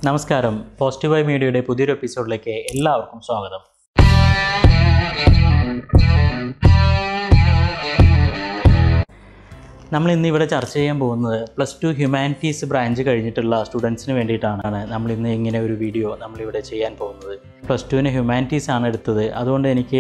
നമസ്കാരം പോസിറ്റീവായി മീഡിയയുടെ പുതിയൊരു എപ്പിസോഡിലേക്ക് എല്ലാവർക്കും സ്വാഗതം നമ്മൾ ഇന്ന് ഇവിടെ ചർച്ച ചെയ്യാൻ പോകുന്നത് പ്ലസ് ടു ഹ്യൂമാനിറ്റീസ് ബ്രാഞ്ച് കഴിഞ്ഞിട്ടുള്ള സ്റ്റുഡൻസിന് വേണ്ടിയിട്ടാണ് നമ്മൾ ഇന്ന് ഇങ്ങനെ ഒരു വീഡിയോ നമ്മളിവിടെ ചെയ്യാൻ പോകുന്നത് പ്ലസ് ടുവിന് ഹ്യൂമാനിറ്റീസ് ആണ് എടുത്തത് അതുകൊണ്ട് എനിക്ക്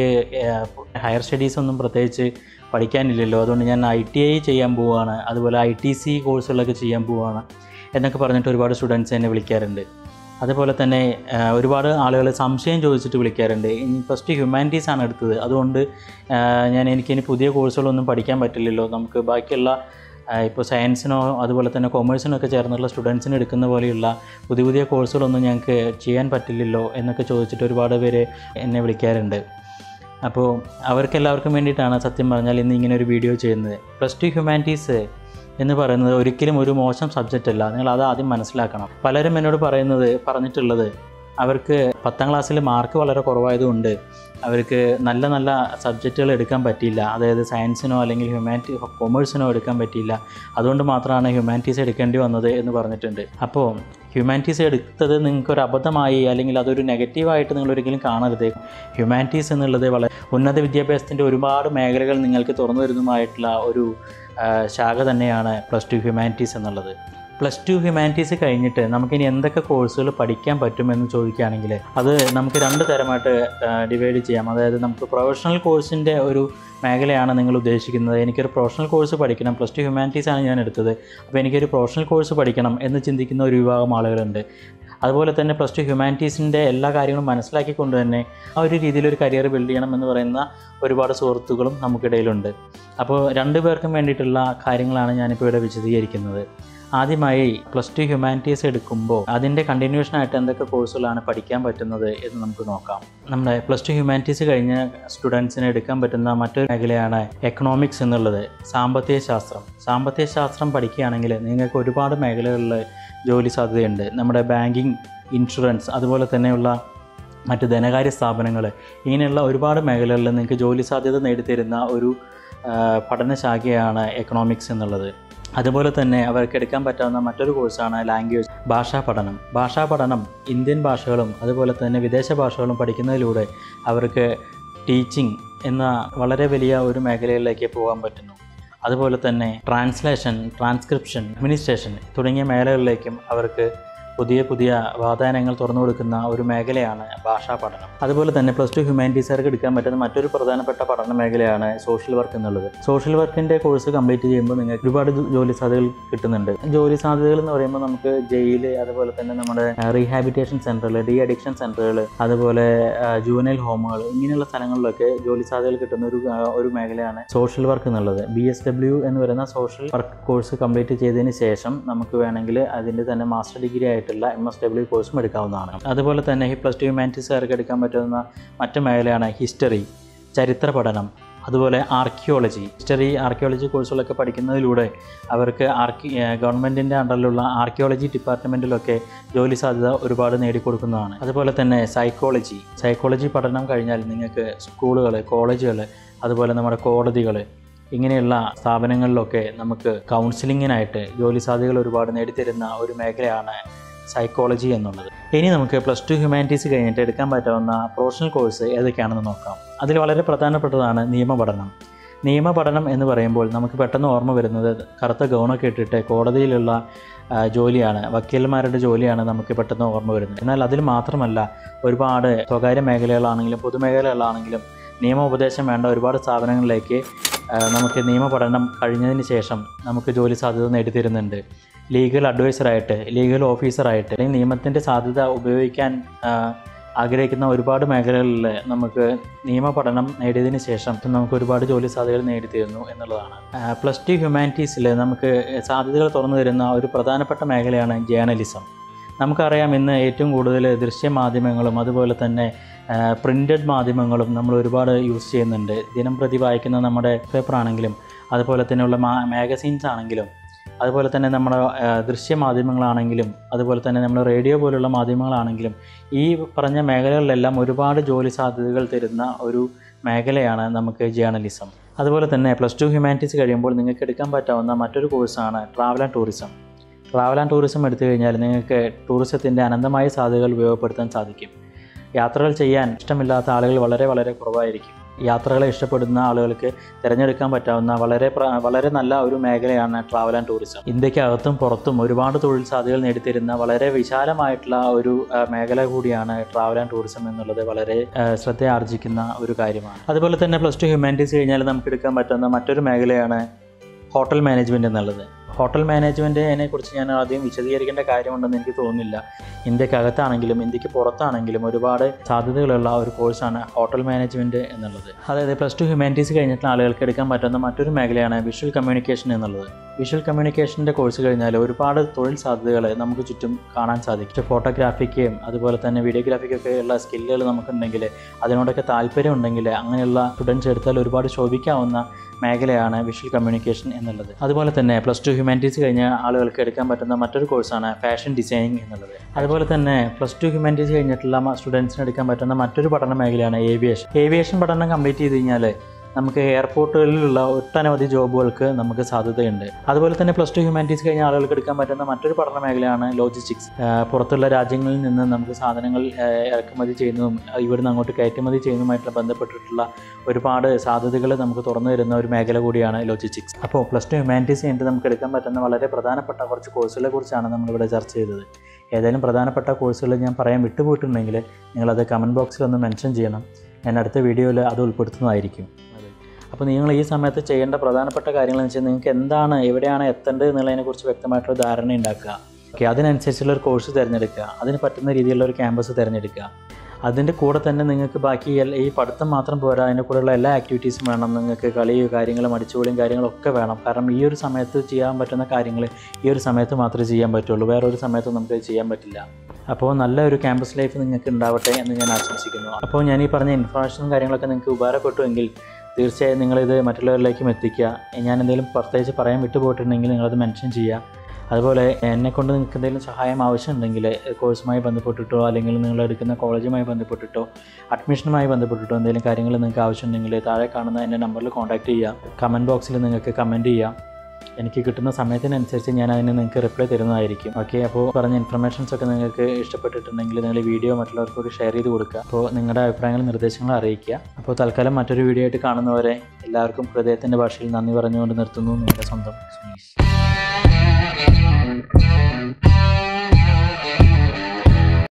ഹയർ സ്റ്റഡീസ് ഒന്നും പ്രത്യേകിച്ച് പഠിക്കാനില്ലല്ലോ അതുകൊണ്ട് ഞാൻ ഐ ടി ഐ ചെയ്യാൻ പോവുകയാണ് അതുപോലെ ഐ ടി സി കോഴ്സുകളൊക്കെ ചെയ്യാൻ പോവുകയാണ് എന്നൊക്കെ പറഞ്ഞിട്ട് ഒരുപാട് സ്റ്റുഡൻസ് എന്നെ വിളിക്കാറുണ്ട് അതുപോലെ തന്നെ ആ, ഒരുപാട് ആളുകൾ സംശയം ചോദിച്ചിട്ട് വിളിക്കാറുണ്ട് ഇനി ഫസ്റ്റ് ഹ്യൂമാനിറ്റീസ് ആണ് എടുത്തത് അതുകൊണ്ട് ആ, ഞാൻ എനിക്കിനി പുതിയ കോഴ്സുകളൊന്നും പഠിക്കാൻ പറ്റില്ലല്ലോ നമുക്ക് ബാക്കിയുള്ള ആ, ഇപ്പോൾ സയൻസിനോ അതുപോലെ തന്നെ കൊമേഴ്സിനോ ഒക്കെ ചേർന്നുള്ള സ്റ്റുഡൻസിന് എടുക്കുന്ന പോലെയുള്ള പുതിയ പുതിയ കോഴ്സുകളൊന്നും ഞങ്ങൾക്ക് ചെയ്യാൻ പറ്റില്ലല്ലോ എന്നൊക്കെ ചോദിച്ചിട്ട് ഒരുപാട് പേര് എന്നെ വിളിക്കാറുണ്ട് അപ്പോൾ അവർക്കെല്ലാവർക്കും വേണ്ടിയിട്ടാണ് സത്യം പറഞ്ഞാൽ ഇന്ന് ഇങ്ങനെ ഒരു വീഡിയോ ചെയ്യുന്നത് പ്ലസ് ടു ഹ്യൂമാനിറ്റീസ് എന്ന് പറയുന്നത് ഒരിക്കലും ഒരു മോശം സബ്ജക്റ്റ് അല്ല നിങ്ങൾ അത് ആദ്യം മനസ്സിലാക്കണം പലരും എന്നോട് പറയുന്നത് പറഞ്ഞിട്ടുള്ളത് അവർക്ക് പത്താം ക്ലാസ്സിൽ മാർക്ക് വളരെ കുറവായതുകൊണ്ട് അവർക്ക് നല്ല നല്ല സബ്ജക്റ്റുകൾ എടുക്കാൻ പറ്റിയില്ല അതായത് സയൻസിനോ അല്ലെങ്കിൽ ഹ്യൂമാനിറ്റി കൊമേഴ്സിനോ എടുക്കാൻ പറ്റിയില്ല അതുകൊണ്ട് മാത്രമാണ് ഹ്യൂമാനിറ്റീസ് എടുക്കേണ്ടി വന്നത് എന്ന് പറഞ്ഞിട്ടുണ്ട് അപ്പോൾ ഹ്യൂമാനിറ്റീസ് എടുത്തത് നിങ്ങൾക്കൊരു അബദ്ധമായി അല്ലെങ്കിൽ അതൊരു നെഗറ്റീവായിട്ട് നിങ്ങൾ ഒരിക്കലും കാണരുത് ഹ്യൂമാനിറ്റീസ് എന്നുള്ളത് വളരെ ഉന്നത വിദ്യാഭ്യാസത്തിൻ്റെ ഒരുപാട് മേഖലകൾ നിങ്ങൾക്ക് തുറന്നു വരുന്നതുമായിട്ടുള്ള ഒരു ആ, ശാഖ തന്നെയാണ് പ്ലസ് ടു ഹ്യൂമാനിറ്റീസ് എന്നുള്ളത് പ്ലസ് ടു ഹ്യൂമാനിറ്റീസ് കഴിഞ്ഞിട്ട് നമുക്കിനി എന്തൊക്കെ കോഴ്സുകൾ പഠിക്കാൻ പറ്റുമെന്ന് ചോദിക്കുകയാണെങ്കിൽ അത് നമുക്ക് രണ്ട് തരമായിട്ട് ഡിവൈഡ് ചെയ്യാം അതായത് നമുക്ക് പ്രൊഫഷണൽ കോഴ്സിൻ്റെ ഒരു മേഖലയാണ് നിങ്ങൾ ഉദ്ദേശിക്കുന്നത് എനിക്കൊരു പ്രൊഫഷണൽ കോഴ്സ് പഠിക്കണം പ്ലസ് ടു ഹ്യൂമാനിറ്റീസ് ആണ് ഞാൻ എടുത്തത് അപ്പോൾ എനിക്കൊരു പ്രൊഫഷണൽ കോഴ്സ് പഠിക്കണം എന്ന് ചിന്തിക്കുന്ന ഒരു വിഭാഗം ആളുകളുണ്ട് അതുപോലെ തന്നെ പ്ലസ് ടു ഹ്യൂമാനിറ്റീസിൻ്റെ എല്ലാ കാര്യങ്ങളും മനസ്സിലാക്കിക്കൊണ്ട് തന്നെ ആ ഒരു രീതിയിൽ ഒരു കരിയർ ബിൽഡ് ചെയ്യണം എന്ന് പറയുന്ന ഒരുപാട് സുഹൃത്തുക്കളും നമുക്കിടയിലുണ്ട് അപ്പോൾ രണ്ടു പേർക്കും വേണ്ടിയിട്ടുള്ള കാര്യങ്ങളാണ് ഞാനിപ്പോൾ ഇവിടെ വിശദീകരിക്കുന്നത് ആദ്യമായി പ്ലസ് ടു ഹ്യൂമാനിറ്റീസ് എടുക്കുമ്പോൾ അതിൻ്റെ കണ്ടിന്യൂഷനായിട്ട് എന്തൊക്കെ കോഴ്സുകളാണ് പഠിക്കാൻ പറ്റുന്നത് എന്ന് നമുക്ക് നോക്കാം നമ്മുടെ പ്ലസ് ടു ഹ്യൂമാനിറ്റീസ് കഴിഞ്ഞ സ്റ്റുഡൻസിന് എടുക്കാൻ പറ്റുന്ന മറ്റൊരു മേഖലയാണ് എക്കണോമിക്സ് എന്നുള്ളത് സാമ്പത്തിക ശാസ്ത്രം സാമ്പത്തിക ശാസ്ത്രം പഠിക്കുകയാണെങ്കിൽ നിങ്ങൾക്ക് ഒരുപാട് മേഖലകളിൽ ജോലി സാധ്യതയുണ്ട് നമ്മുടെ ബാങ്കിങ് ഇൻഷുറൻസ് അതുപോലെ തന്നെയുള്ള മറ്റ് ധനകാര്യ സ്ഥാപനങ്ങൾ ഇങ്ങനെയുള്ള ഒരുപാട് മേഖലകളിൽ നിങ്ങൾക്ക് ജോലി സാധ്യത നേടിത്തരുന്ന ഒരു ആ, പഠനശാഖയാണ് എക്കണോമിക്സ് എന്നുള്ളത് അതുപോലെ തന്നെ അവർക്ക് എടുക്കാൻ പറ്റാവുന്ന മറ്റൊരു കോഴ്സാണ് ലാംഗ്വേജ് ഭാഷാ പഠനം ഭാഷാ പഠനം ഇന്ത്യൻ ഭാഷകളും അതുപോലെ തന്നെ വിദേശ ഭാഷകളും പഠിക്കുന്നതിലൂടെ അവർക്ക് ടീച്ചിങ് എന്ന വളരെ വലിയ ഒരു മേഖലയിലേക്ക് പോകാൻ പറ്റുന്നു അതുപോലെ തന്നെ ട്രാൻസ്ലേഷൻ ട്രാൻസ്ക്രിപ്ഷൻ അഡ്മിനിസ്ട്രേഷൻ തുടങ്ങിയ മേഖലകളിലേക്കും അവർക്ക് പുതിയ പുതിയ വാതായനങ്ങൾ തുറന്നു കൊടുക്കുന്ന ഒരു മേഖലയാണ് ഭാഷാ പഠനം അതുപോലെ തന്നെ പ്ലസ് ടു ഹ്യൂമാനിറ്റീസുകാർക്ക് എടുക്കാൻ പറ്റുന്ന മറ്റൊരു പ്രധാനപ്പെട്ട പഠന മേഖലയാണ് സോഷ്യൽ വർക്ക് എന്നുള്ളത് സോഷ്യൽ വർക്കിൻ്റെ കോഴ്സ് കംപ്ലീറ്റ് ചെയ്യുമ്പോൾ നിങ്ങൾക്ക് ഒരുപാട് ജോ- ജോലി സാധ്യതകൾ കിട്ടുന്നുണ്ട് ജോലി സാധ്യതകൾ എന്ന് പറയുമ്പോൾ നമുക്ക് ജയില് അതുപോലെ തന്നെ നമ്മുടെ റീഹാബിറ്റേഷൻ സെൻ്ററുകൾ ഡി അഡിക്ഷൻ സെൻ്ററുകൾ അതുപോലെ ജൂനൈൽ ഹോമുകൾ ഇങ്ങനെയുള്ള സ്ഥലങ്ങളിലൊക്കെ ജോലി സാധ്യതകൾ കിട്ടുന്ന ഒരു ആ, ഒരു മേഖലയാണ് സോഷ്യൽ വർക്ക് എന്നുള്ളത് ബി എസ് ഡബ്ല്യു എന്ന് പറയുന്ന സോഷ്യൽ വർക്ക് കോഴ്സ് കംപ്ലീറ്റ് ചെയ്തതിന് ശേഷം നമുക്ക് വേണമെങ്കിൽ അതിൻ്റെ തന്നെ മാസ്റ്റർ ഡിഗ്രി ആയിട്ടുള്ള എം എസ് ഡബ്ല്യു കോഴ്സും എടുക്കാവുന്നതാണ് അതുപോലെ തന്നെ ഈ പ്ലസ് ടു ഹ്യൂമാനിറ്റീസുകാർക്ക് എടുക്കാൻ പറ്റുന്ന മറ്റു മേഖലയാണ് ഹിസ്റ്ററി ചരിത്ര പഠനം അതുപോലെ ആർക്കിയോളജി ഹിസ്റ്ററി ആർക്കിയോളജി കോഴ്സുകളൊക്കെ പഠിക്കുന്നതിലൂടെ അവർക്ക് ആർക്കി ഗവൺമെൻറ്റിൻ്റെ അണ്ടറിലുള്ള ആർക്കിയോളജി ഡിപ്പാർട്ട്മെൻറ്റിലൊക്കെ ജോലി സാധ്യത ഒരുപാട് നേടിക്കൊടുക്കുന്നതാണ് അതുപോലെ തന്നെ സൈക്കോളജി സൈക്കോളജി പഠനം കഴിഞ്ഞാൽ നിങ്ങൾക്ക് സ്കൂളുകൾ കോളേജുകൾ അതുപോലെ നമ്മുടെ കോടതികൾ ഇങ്ങനെയുള്ള സ്ഥാപനങ്ങളിലൊക്കെ നമുക്ക് കൗൺസിലിങ്ങിനായിട്ട് ജോലി സാധ്യതകൾ ഒരുപാട് നേടിത്തരുന്ന ഒരു മേഖലയാണ് സൈക്കോളജി എന്നുള്ളത് ഇനി നമുക്ക് പ്ലസ് ടു ഹ്യൂമാനിറ്റീസ് കഴിഞ്ഞിട്ട് എടുക്കാൻ പറ്റാവുന്ന പ്രൊഫഷണൽ കോഴ്സ് ഏതൊക്കെയാണെന്ന് നോക്കാം അതിൽ വളരെ പ്രധാനപ്പെട്ടതാണ് നിയമപഠനം നിയമപഠനം എന്ന് പറയുമ്പോൾ നമുക്ക് പെട്ടെന്ന് ഓർമ്മ വരുന്നത് കറുത്ത ഗൗണൊക്കെ ഇട്ടിട്ട് കോടതിയിലുള്ള ആ, ജോലിയാണ് വക്കീലന്മാരുടെ ജോലിയാണ് നമുക്ക് പെട്ടെന്ന് ഓർമ്മ വരുന്നത് എന്നാൽ അതിൽ മാത്രമല്ല ഒരുപാട് സ്വകാര്യ മേഖലകളാണെങ്കിലും പൊതുമേഖലകളാണെങ്കിലും നിയമോപദേശം വേണ്ട ഒരുപാട് സ്ഥാപനങ്ങളിലേക്ക് ആ, നമുക്ക് നിയമപഠനം കഴിഞ്ഞതിന് ശേഷം നമുക്ക് ജോലി സാധ്യത നേടിത്തരുന്നുണ്ട് ലീഗൽ അഡ്വൈസറായിട്ട് ലീഗൽ ഓഫീസറായിട്ട് അല്ലെങ്കിൽ നിയമത്തിൻ്റെ സാധ്യത ഉപയോഗിക്കാൻ ആ, ആഗ്രഹിക്കുന്ന ഒരുപാട് മേഖലകളിൽ നമുക്ക് നിയമപഠനം നേടിയതിന് ശേഷം നമുക്ക് ഒരുപാട് ജോലി സാധ്യതകൾ നേടിത്തരുന്നു എന്നുള്ളതാണ് പ്ലസ് ടു ഹ്യൂമാനിറ്റീസിൽ നമുക്ക് സാധ്യതകൾ തുറന്നു തരുന്ന ഒരു പ്രധാനപ്പെട്ട മേഖലയാണ് ജേർണലിസം നമുക്കറിയാം ഇന്ന് ഏറ്റവും കൂടുതൽ ദൃശ്യമാധ്യമങ്ങളും അതുപോലെ തന്നെ പ്രിൻറ്റഡ് മാധ്യമങ്ങളും നമ്മൾ ഒരുപാട് യൂസ് ചെയ്യുന്നുണ്ട് ദിനം പ്രതി വായിക്കുന്ന നമ്മുടെ പേപ്പർ ആണെങ്കിലും അതുപോലെ തന്നെയുള്ള മാ മാഗസീൻസ് ആണെങ്കിലും അതുപോലെ തന്നെ നമ്മുടെ ആ, ദൃശ്യമാധ്യമങ്ങളാണെങ്കിലും അതുപോലെ തന്നെ നമ്മുടെ റേഡിയോ പോലുള്ള മാധ്യമങ്ങളാണെങ്കിലും ഈ പറഞ്ഞ മേഖലകളിലെല്ലാം ഒരുപാട് ജോലി സാധ്യതകൾ തരുന്ന ഒരു മേഖലയാണ് നമുക്ക് ജേർണലിസം അതുപോലെ തന്നെ പ്ലസ് ടു ഹ്യൂമാനിറ്റീസ് കഴിയുമ്പോൾ നിങ്ങൾക്ക് എടുക്കാൻ പറ്റാവുന്ന മറ്റൊരു കോഴ്സാണ് travel and tourism travel and tourism എടുത്തു കഴിഞ്ഞാൽ നിങ്ങൾക്ക് ടൂറിസത്തിൻ്റെ അനന്തമായ സാധ്യതകൾ ഉപയോഗപ്പെടുത്താൻ സാധിക്കും യാത്രകൾ ചെയ്യാൻ ഇഷ്ടമില്ലാത്ത ആളുകൾ വളരെ വളരെ കുറവായിരിക്കും യാത്രകളെ ഇഷ്ടപ്പെടുന്ന ആളുകൾക്ക് തിരഞ്ഞെടുക്കാൻ പറ്റാവുന്ന വളരെ പ്ര- വളരെ നല്ല ഒരു മേഖലയാണ് ട്രാവൽ ആൻഡ് ടൂറിസം ഇന്ത്യക്കകത്തും പുറത്തും ഒരുപാട് തൊഴിൽ സാധ്യതകൾ നേടിത്തരുന്ന വളരെ വിശാലമായിട്ടുള്ള ഒരു ആ, മേഖല കൂടിയാണ് ട്രാവൽ ആൻഡ് ടൂറിസം എന്നുള്ളത് വളരെ ആ, ശ്രദ്ധയാർജിക്കുന്ന ഒരു കാര്യമാണ് അതുപോലെ തന്നെ പ്ലസ് ടു ഹ്യൂമാനിറ്റീസ് കഴിഞ്ഞാൽ നമുക്ക് എടുക്കാൻ പറ്റുന്ന മറ്റൊരു മേഖലയാണ് ഹോട്ടൽ മാനേജ്മെൻറ്റ് എന്നുള്ളത് ഹോട്ടൽ മാനേജ്മെൻറ്റിനെ കുറിച്ച് ഞാൻ ആദ്യം വിശദീകരിക്കേണ്ട കാര്യമുണ്ടെന്ന് എനിക്ക് തോന്നുന്നില്ല ഇന്ത്യക്കകത്താണെങ്കിലും ഇന്ത്യക്ക് പുറത്താണെങ്കിലും ഒരുപാട് സാധ്യതകളുള്ള ഒരു കോഴ്സാണ് ഹോട്ടൽ മാനേജ്മെൻറ്റ് എന്നുള്ളത് അതായത് പ്ലസ് ടു ഹ്യൂമാനിറ്റീസ് കഴിഞ്ഞിട്ടുള്ള ആളുകൾക്ക് എടുക്കാൻ പറ്റുന്ന മറ്റൊരു മേഖലയാണ് വിഷ്വൽ കമ്മ്യൂണിക്കേഷൻ എന്നുള്ളത് വിഷ്വൽ കമ്മ്യൂണിക്കേഷൻ്റെ കോഴ്സ് കഴിഞ്ഞാൽ ഒരുപാട് തൊഴിൽ സാധ്യതകൾ നമുക്ക് ചുറ്റും കാണാൻ സാധിക്കും ഫോട്ടോഗ്രാഫിക്കും അതുപോലെ തന്നെ വീഡിയോഗ്രാഫിക്കൊക്കെ ഉള്ള സ്കില്ലുകൾ നമുക്കുണ്ടെങ്കിൽ അതിനോടൊക്കെ താല്പര്യം ഉണ്ടെങ്കിൽ അങ്ങനെയുള്ള സ്റ്റുഡൻസ് എടുത്താൽ ഒരുപാട് ശോഭിക്കാവുന്ന മേഖലയാണ് വിഷ്വൽ കമ്മ്യൂണിക്കേഷൻ എന്നുള്ളത് അതുപോലെ തന്നെ പ്ലസ് ടു ഹ്യൂമാനിറ്റീസ് കഴിഞ്ഞ ആളുകൾക്ക് എടുക്കാൻ പറ്റുന്ന മറ്റൊരു കോഴ്സാണ് ഫാഷൻ ഡിസൈനിങ് എന്നുള്ളത് അതുപോലെ തന്നെ പ്ലസ് ടു ഹ്യൂമാനിറ്റീസ് കഴിഞ്ഞിട്ടുള്ള സ്റ്റുഡൻസിന് എടുക്കാൻ പറ്റുന്ന മറ്റൊരു പഠന മേഖലയാണ് ഏവിയേഷൻ ഏവിയേഷൻ പഠനം കംപ്ലീറ്റ് ചെയ്ത് കഴിഞ്ഞാൽ നമുക്ക് എയർപോർട്ടുകളിലുള്ള ഒട്ടനവധി ജോബുകൾക്ക് നമുക്ക് സാധ്യതയുണ്ട് അതുപോലെ തന്നെ പ്ലസ് ടു ഹ്യൂമാനിറ്റീസ് കഴിഞ്ഞ ആളുകൾക്ക് എടുക്കാൻ പറ്റുന്ന മറ്റൊരു പഠന മേഖലയാണ് ലോജിസ്റ്റിക്സ് പുറത്തുള്ള രാജ്യങ്ങളിൽ നിന്ന് നമുക്ക് സാധനങ്ങൾ ആ, ഇറക്കുമതി ചെയ്യുന്നതും ആ, ഇവിടുന്ന് അങ്ങോട്ട് കയറ്റുമതി ചെയ്യുന്നതുമായിട്ട് ബന്ധപ്പെട്ടിട്ടുള്ള ഒരുപാട് സാധ്യതകൾ നമുക്ക് തുറന്നു തരുന്ന ഒരു മേഖല കൂടിയാണ് ലോജിസ്റ്റിക്സ് അപ്പോൾ പ്ലസ് ടു ഹ്യൂമാനിറ്റീസ് കഴിഞ്ഞിട്ട് നമുക്ക് എടുക്കാൻ പറ്റുന്ന വളരെ പ്രധാനപ്പെട്ട കുറച്ച് കോഴ്സുകളെ കുറിച്ചാണ് നമ്മളിവിടെ ചർച്ച ചെയ്തത് ഏതായാലും പ്രധാനപ്പെട്ട കോഴ്സുകൾ ഞാൻ പറയാൻ വിട്ടുപോയിട്ടുണ്ടെങ്കിൽ നിങ്ങളത് കമൻറ്റ് ബോക്സിൽ ഒന്ന് മെൻഷൻ ചെയ്യണം ഞാൻ അടുത്ത വീഡിയോയിൽ അത് ഉൾപ്പെടുത്തുന്നതായിരിക്കും അപ്പോൾ നിങ്ങൾ ഈ സമയത്ത് ചെയ്യേണ്ട പ്രധാനപ്പെട്ട കാര്യങ്ങൾ എന്ന് വെച്ചാൽ നിങ്ങൾക്ക് എന്താണ് എവിടെയാണ് എത്തേണ്ടത് എന്നുള്ളതിനെക്കുറിച്ച് വ്യക്തമായിട്ടൊരു ധാരണ ഉണ്ടാക്കുക ഓക്കെ അതിനനുസരിച്ചുള്ള ഒരു കോഴ്സ് തിരഞ്ഞെടുക്കുക അതിന് പറ്റുന്ന രീതിയിലുള്ള ഒരു ക്യാമ്പസ് തിരഞ്ഞെടുക്കുക അതിൻ്റെ കൂടെ തന്നെ നിങ്ങൾക്ക് ബാക്കി എല്ല- ഈ പഠിത്തം മാത്രം പോരാ അതിൻ്റെ കൂടെയുള്ള എല്ലാ ആക്ടിവിറ്റീസും വേണം നിങ്ങൾക്ക് കളിയും കാര്യങ്ങളും അടിച്ചുപൊളിയും കാര്യങ്ങളൊക്കെ വേണം കാരണം ഈ ഒരു സമയത്ത് ചെയ്യാൻ പറ്റുന്ന കാര്യങ്ങൾ ഈ ഒരു സമയത്ത് മാത്രമേ ചെയ്യാൻ പറ്റുള്ളൂ വേറെ ഒരു സമയത്ത് നമുക്ക് ചെയ്യാൻ പറ്റില്ല അപ്പോൾ നല്ല ഒരു ക്യാമ്പസ് ലൈഫ് നിങ്ങൾക്ക് ഉണ്ടാവട്ടെ എന്ന് ഞാൻ ആശംസിക്കുന്നു അപ്പോൾ ഞാൻ ഈ പറഞ്ഞ ഇൻഫർമേഷനും കാര്യങ്ങളൊക്കെ നിങ്ങൾക്ക് ഉപകാരപ്പെട്ടുവെങ്കിൽ തീർച്ചയായും നിങ്ങളിത് മറ്റുള്ളവരിലേക്കും എത്തിക്കുക ഞാൻ എന്തെങ്കിലും പ്രത്യേകിച്ച് പറയാൻ വിട്ടുപോയിട്ടുണ്ടെങ്കിൽ നിങ്ങളത് മെൻഷൻ ചെയ്യുക അതുപോലെ എന്നെക്കൊണ്ട് നിങ്ങൾക്ക് എന്തെങ്കിലും സഹായം ആവശ്യമുണ്ടെങ്കിൽ കോഴ്സുമായി ബന്ധപ്പെട്ടിട്ടോ അല്ലെങ്കിൽ നിങ്ങൾ എടുക്കുന്ന കോളേജുമായി ബന്ധപ്പെട്ടിട്ടോ അഡ്മിഷനുമായി ബന്ധപ്പെട്ടിട്ടോ എന്തെങ്കിലും കാര്യങ്ങൾ നിങ്ങൾക്ക് ആവശ്യമുണ്ടെങ്കിൽ താഴെ കാണുന്ന എൻ്റെ നമ്പറിൽ കോൺടാക്റ്റ് ചെയ്യുക കമൻറ്റ് ബോക്സിൽ നിങ്ങൾക്ക് കമൻറ്റ് ചെയ്യാം എനിക്ക് കിട്ടുന്ന സമയത്തിനനുസരിച്ച് ഞാൻ അതിന് നിങ്ങൾക്ക് റിപ്ലൈ തരുന്നതായിരിക്കും ഓക്കെ അപ്പോൾ പറഞ്ഞ ഇൻഫർമേഷൻസ് ഒക്കെ നിങ്ങൾക്ക് ഇഷ്ടപ്പെട്ടിട്ടുണ്ടെങ്കിൽ നിങ്ങൾ ഈ വീഡിയോ മറ്റുള്ളവർക്ക് കൂടി ഷെയർ ചെയ്ത് കൊടുക്കുക അപ്പോൾ നിങ്ങളുടെ അഭിപ്രായങ്ങളും നിർദ്ദേശങ്ങളും അറിയിക്കുക അപ്പോൾ തൽക്കാലം മറ്റൊരു വീഡിയോ ആയിട്ട് കാണുന്നവരെ എല്ലാവർക്കും ഹൃദയത്തിൻ്റെ ഭാഷയിൽ നന്ദി പറഞ്ഞുകൊണ്ട് നിർത്തുന്നു നിങ്ങളുടെ സ്വന്തം സുനീഷ്